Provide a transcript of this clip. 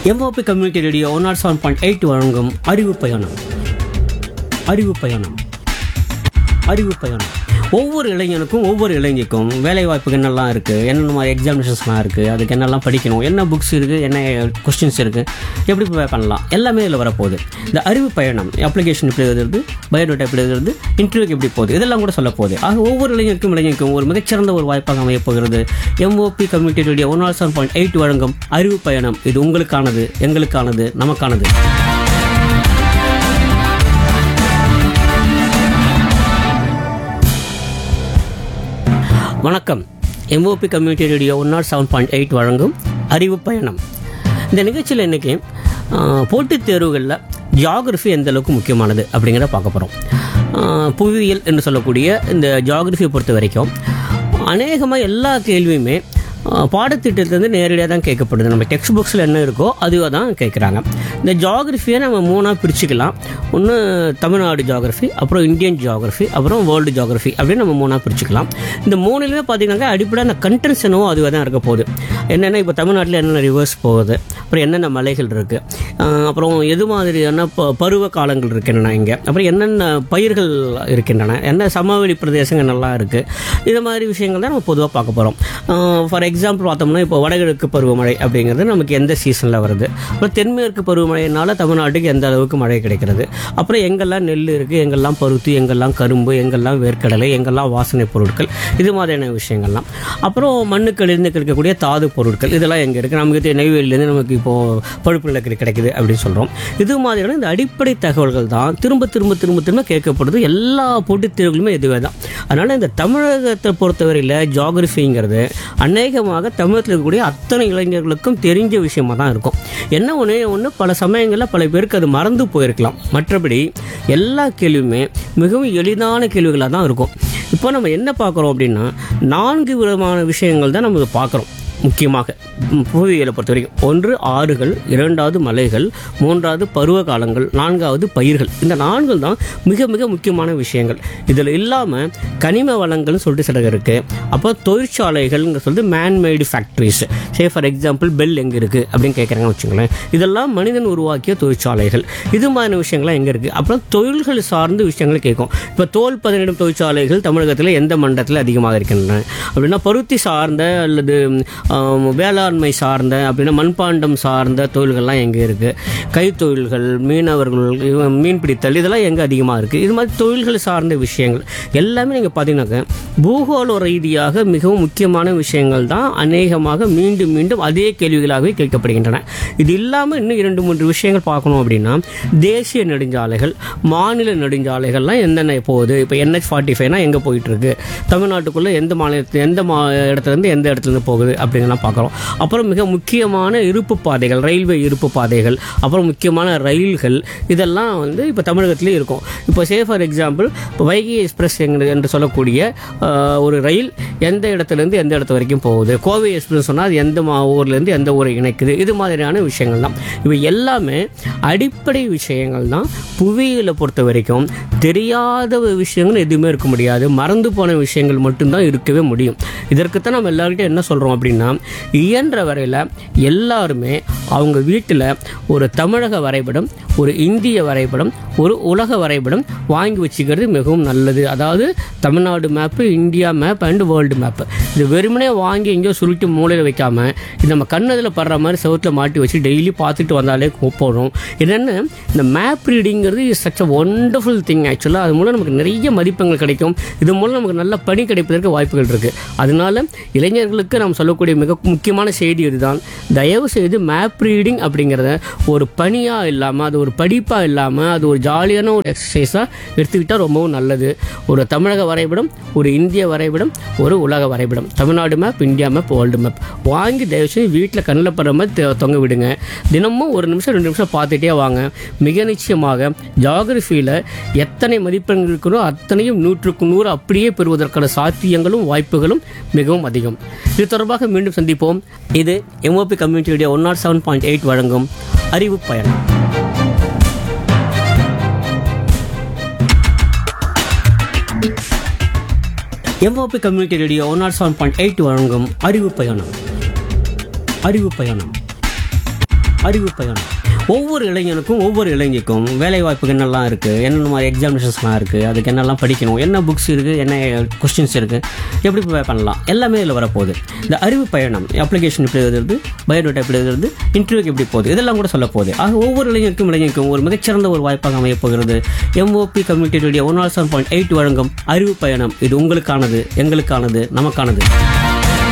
MOP community radio one nought seven point eight வழங்கும் அறிவு பயணம் அறிவு பயணம் அறிவு பயணம் ஒவ்வொரு இளைஞனுக்கும் ஒவ்வொரு இளைஞருக்கும் வேலை வாய்ப்புக்கு என்னெல்லாம் இருக்குது என்னென்ன மாதிரி எக்ஸாமினேஷன்ஸ்லாம் இருக்குது அதுக்கு என்னெல்லாம் படிக்கணும் என்ன புக்ஸ் இருக்குது என்ன கொஸ்டின்ஸ் இருக்குது எப்படி prepare பண்ணலாம் எல்லாமே இதில் வரப்போகுது இந்த அறிவு பயணம் அப்ளிகேஷன் எப்படி எழுதுறது பயோடேட்டா எப்படி எழுதுறது இன்டர்வியூக்கு எப்படி போகுது இதெல்லாம் கூட சொல்ல போகுது ஆக ஒவ்வொரு இளைஞருக்கும் இளைஞருக்கும் ஒரு மிகச்சிறந்த ஒரு வாய்ப்பாக அமையப் போகிறது MOP community radio one nought seven point eight வழங்கும் அறிவு பயணம் இது உங்களுக்கானது எங்களுக்கானது நமக்கானது வணக்கம் MOP community radio one nought seven point eight வழங்கும் அறிவு பயணம் இந்த நிகழ்ச்சியில் இன்றைக்கி போட்டித் தேர்வுகளில் ஜியாகிரஃபி எந்த அளவுக்கு முக்கியமானது அப்படிங்கிறத பார்க்க போகிறோம் புவியியல் என்று சொல்லக்கூடிய இந்த ஜியாகிரஃபியை பொறுத்த வரைக்கும் அநேகமாக எல்லா கேள்வியுமே ஆஹ், பாடத்திட்டத்திலேருந்து நேரடியாக தான் கேட்கப்படுது நம்ம டெக்ஸ்ட் புக்ஸில் என்ன இருக்கோ அதுவாக தான் கேட்குறாங்க இந்த ஜியாகிரஃபியை நம்ம மூணாக பிரிச்சுக்கலாம் ஒன்று தமிழ்நாடு ஜியாகிரஃபி அப்புறம் இந்தியன் ஜியாகிரஃபி அப்புறம் வேர்ல்டு ஜியாகிரஃபி அப்படின்னு நம்ம மூணாக பிரிச்சுக்கலாம் இந்த மூணுலையுமே பார்த்தீங்கன்னா அடிப்படை அந்த கண்டென்ட்ஸ் என்னவோ அதுவாக தான் இருக்க போகுது என்னென்ன இப்போ தமிழ்நாட்டில் என்னென்ன ரிவர்ஸ் போகுது அப்புறம் என்னென்ன மலைகள் இருக்குது அப்புறம் எது மாதிரியான ப பருவ காலங்கள் இருக்கின்றன இங்கே அப்புறம் என்னென்ன பயிர்கள் இருக்கின்றன என்ன சமவெளி பிரதேசங்கள் நல்லா இருக்குது இது மாதிரி விஷயங்கள் தான் நம்ம பொதுவாக பார்க்க போகிறோம் ஃபார் எக்ஸாம்பிள் பார்த்தோம்னா இப்போ வடகிழக்கு பருவமழை அப்படிங்கிறது நமக்கு எந்த சீசனில் வருது அப்புறம் தென்மேற்கு பருவமழையினால தமிழ்நாட்டுக்கு எந்த அளவுக்கு மழை கிடைக்கிறது அப்புறம் எங்கெல்லாம் நெல் இருக்குது எங்கெல்லாம் பருத்தி எங்கெல்லாம் கரும்பு எங்கெல்லாம் வேர்க்கடலை எங்கெல்லாம் வாசனை பொருட்கள் இது மாதிரியான விஷயங்கள்லாம் அப்புறம் மண்ணுக்களிலிருந்து கிடைக்கக்கூடிய தாது பொருட்கள் இதெல்லாம் எங்கே இருக்குது நமக்கு தெ- நெய்வேலியிலேருந்து நமக்கு இப்போது பழுப்பு நிலக்கரி கிடைக்குது அப்படின்னு சொல்கிறோம் இது மாதிரியான இந்த அடிப்படை தகவல்கள் தான் திரும்ப திரும்ப திரும்ப திரும்ப கேட்கப்படுது எல்லா போட்டித் தேர்வுகளுமே இதுவே தான் அதனால் இந்த தமிழகத்தை பொறுத்தவரையில் ஜியாகிரஃபிங்கிறது அநேகமாக தமிழகத்தில் இருக்கக்கூடிய அத்தனை இளைஞர்களுக்கும் தெரிஞ்ச விஷயமா தான் இருக்கும் என்ன ஒன்று ஒன்று பல சமயங்களில் பல பேருக்கு அது மறந்து போயிருக்கலாம் மற்றபடி எல்லா கேள்வியுமே மிகவும் எளிதான கேள்விகளாக தான் இருக்கும் இப்போ நம்ம என்ன பார்க்குறோம் அப்படின்னா நான்கு விதமான விஷயங்கள் தான் நம்ம பார்க்குறோம் முக்கியமாக ம், புவியியலை பொறுத்த வரைக்கும் ஒன்று ஆறுகள் இரண்டாவது மலைகள் மூன்றாவது பருவ காலங்கள் நான்காவது பயிர்கள் இந்த நான்கு தான் மிக மிக முக்கியமான விஷயங்கள் இதில் இல்லாமல் கனிம வளங்கள்னு சொல்லிட்டு சில இருக்குது அப்போ தொழிற்சாலைகள்னு சொல்லிட்டு manmade factories say for example BHEL எங்கே இருக்குது அப்படின்னு கேட்குறாங்கன்னு வச்சுங்களேன் இதெல்லாம் மனிதன் உருவாக்கிய தொழிற்சாலைகள் இது மாதிரி விஷயங்கள்லாம் எங்கே இருக்குது அப்புறம் தொழில்கள் சார்ந்த விஷயங்கள் கேட்கும் இப்போ தோல் பதனிடும் தொழிற்சாலைகள் தமிழகத்தில் எந்த மண்டலத்தில் அதிகமாக இருக்கின்றன அப்படின்னா பருத்தி சார்ந்த அல்லது ஆம், வேளாண்மை சார்ந்த அப்படின்னா மண்பாண்டம் சார்ந்த தொழில்கள்லாம் எங்கே இருக்குது கைத்தொழில்கள் மீனவர்கள் இவ- மீன் பிடித்தல் இதெல்லாம் எங்கே அதிகமாக இருக்குது இது மாதிரி தொழில்கள் சார்ந்த விஷயங்கள் எல்லாமே நீங்கள் பார்த்தீங்கன்னாக்க பூகோள ரீதியாக மிகவும் முக்கியமான விஷயங்கள் தான் அநேகமாக மீண்டும் மீண்டும் அதே கேள்விகளாகவே கேட்கப்படுகின்றன இது இல்லாமல் இன்னும் இரண்டு மூன்று விஷயங்கள் பார்க்கணும் அப்படின்னா தேசிய நெடுஞ்சாலைகள் மாநில நெடுஞ்சாலைகள்லாம் என்னென்ன போகுது இப்போ என்ஹெச் ஃபார்ட்டி ஃபைவ்னா எங்கே போயிட்டு இருக்கு தமிழ்நாட்டுக்குள்ளே எந்த மாநிலத்து எந்த மா இடத்துலேருந்து எந்த இடத்துலேருந்து போகுது அப்படிங்கலாம் பார்க்குறோம் அப்புறம் மிக முக்கியமான இருப்பு பாதைகள் ரயில்வே இருப்பு பாதைகள் அப்புறம் முக்கியமான ரயில்கள் இதெல்லாம் வந்து இப்போ தமிழகத்திலே இருக்கும் இப்போ சே ஃபார் எக்ஸாம்பிள் இப்போ வைகை எக்ஸ்பிரஸ் எங்க- என்று சொல்லக்கூடிய ஆஹ், ஒரு ரயில் எந்த இடத்துலேருந்து எந்த இடத்து வரைக்கும் போகுது கோவை எக்ஸ்பிரஸ் சொன்னால் அது எந்த மா ஊர்லேருந்து எந்த ஊரை இணைக்குது இது மாதிரியான விஷயங்கள் தான் இவை எல்லாமே அடிப்படை விஷயங்கள் தான் புவியியலை பொறுத்த வரைக்கும் தெரியாத விஷயங்கள் எதுவுமே இருக்க முடியாது மறந்து போன விஷயங்கள் மட்டும்தான் இருக்கவே முடியும் இதற்குத்தான் நம்ம எல்லார்கிட்டையும் என்ன சொல்கிறோம் அப்படின்னா இயன்ற வரையில் எல்லாருமே அவங்க வீட்டில் ஒரு தமிழக வரைபடம் ஒரு இந்திய வரைபடம் ஒரு உலக வரைபடம் வாங்கி வச்சுக்கிறது மிகவும் நல்லது அதாவது Tamil Nadu map India map and world map இது வெறுமனே வாங்கி எங்கேயோ சுருட்டி மூலையில் வைக்காம இது நம்ம கண்ணதில் படுற மாதிரி செவுத்துல மாட்டி வச்சு டெய்லி பார்த்துட்டு வந்தாலே போகிறோம் என்னென்ன இந்த மேப் ரீடிங்கிறது is such a wonderful thing ஆக்சுவலாக அது மூலம் நமக்கு நிறைய மதிப்பெண்கள் கிடைக்கும் இது மூலம் நமக்கு நல்ல பணி கிடைப்பதற்கு வாய்ப்புகள் இருக்குது அதனால இளைஞர்களுக்கு நாம் சொல்லக்கூடிய மிக முக்கியமான செய்தி இதுதான் தயவு செய்து மேப் ரீடிங் அப்படிங்கிறத ஒரு பணியாக இல்லாமல் அது ஒரு படிப்பாக இல்லாமல் அது ஒரு ஜாலியான ஒரு எக்ஸசைஸாக எடுத்துக்கிட்டால் ரொம்பவும் நல்லது ஒரு தமிழக வரைபடம் ஒரு இந்திய வரைபடம் ஒரு உலக வரைபடம் Tamil Nadu map India map world map வாங்கி தயவு செய்து வீட்டில் கண்ணில் படுற மாதிரி தெ- தொங்க விடுங்க தினமும் ஒரு நிமிஷம் ரெண்டு நிமிஷம் பார்த்துட்டே வாங்க மிக நிச்சயமாக ஜாகிரஃபியில் எத்தனை மதிப்பெண்கள் இருக்கிறோ அத்தனையும் நூற்றுக்கு நூறு அப்படியே பெறுவதற்கான சாத்தியங்களும் வாய்ப்புகளும் மிகவும் அதிகம் இது தொடர்பாக மீண்டும் சந்திப்போம் இது MOP community radio one nought seven point eight வழங்கும் அறிவு பயணம் MOP community radio one nought seven point eight வழங்கும் அறிவு பயணம் அறிவு பயணம் அறிவு பயணம் ஒவ்வொரு இளைஞனுக்கும் ஒவ்வொரு இளைஞருக்கும் வேலை வாய்ப்புக்கு என்னெல்லாம் இருக்குது என்னென்ன மாதிரி எக்ஸாமினேஷன்ஸ்லாம் இருக்குது அதுக்கு என்னெல்லாம் படிக்கணும் என்ன புக்ஸ் இருக்குது என்ன கொஸ்டின்ஸ் இருக்குது எப்படி prepare பண்ணலாம் எல்லாமே இதில் வரப்போகுது இந்த அறிவு பயணம் அப்ளிகேஷன் எப்படி எழுதுறது பயோடேட்டா எப்படி எழுதுறது இன்டர்வியூக்கு எப்படி போகுது இதெல்லாம் கூட சொல்ல போகுது ஆக ஒவ்வொரு இளைஞருக்கும் இளைஞருக்கும் ஒரு மிகச்சிறந்த ஒரு வாய்ப்பாக அமையப் போகிறது MOP community radio one nought seven point eight வழங்கும் அறிவு பயணம் இது உங்களுக்கானது எங்களுக்கானது நமக்கானது